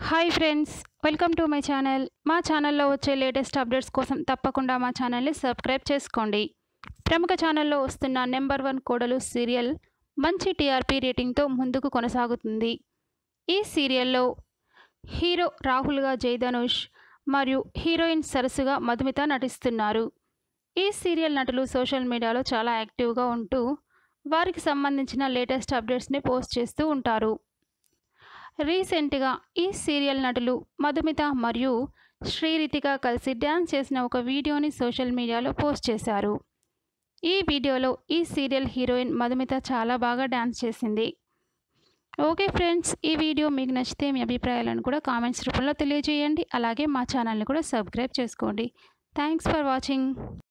hi friends welcome to my channel మా ఛానల్లో వచ్చే లేటెస్ట్ అప్డేట్స్ కోసం తప్పకుండా మా ఛానల్ని సబ్స్క్రైబ్ చేసుకోండి ప్రముఖ ఛానల్లో వస్తున్న నెంబర్ వన్ కోడలు సీరియల్ మంచి టీఆర్పీ రేటింగ్తో ముందుకు కొనసాగుతుంది ఈ సీరియల్లో హీరో రాహుల్గా జయధనుష్ మరియు హీరోయిన్ సరస్సుగా మధుమిత నటిస్తున్నారు ఈ సీరియల్ నటులు సోషల్ మీడియాలో చాలా యాక్టివ్గా ఉంటూ వారికి సంబంధించిన లేటెస్ట్ అప్డేట్స్ని పోస్ట్ చేస్తూ ఉంటారు రీసెంట్గా ఈ సీరియల్ నటులు మధుమిత మరియు శ్రీరితిక కలిసి డ్యాన్స్ చేసిన ఒక వీడియోని సోషల్ మీడియాలో పోస్ట్ చేశారు ఈ వీడియోలో ఈ సీరియల్ హీరోయిన్ మధుమిత చాలా బాగా డ్యాన్స్ చేసింది ఓకే ఫ్రెండ్స్ ఈ వీడియో మీకు నచ్చితే మీ అభిప్రాయాలను కూడా కామెంట్స్ రూపంలో తెలియజేయండి అలాగే మా ఛానల్ని కూడా సబ్స్క్రైబ్ చేసుకోండి థ్యాంక్స్ ఫర్ వాచింగ్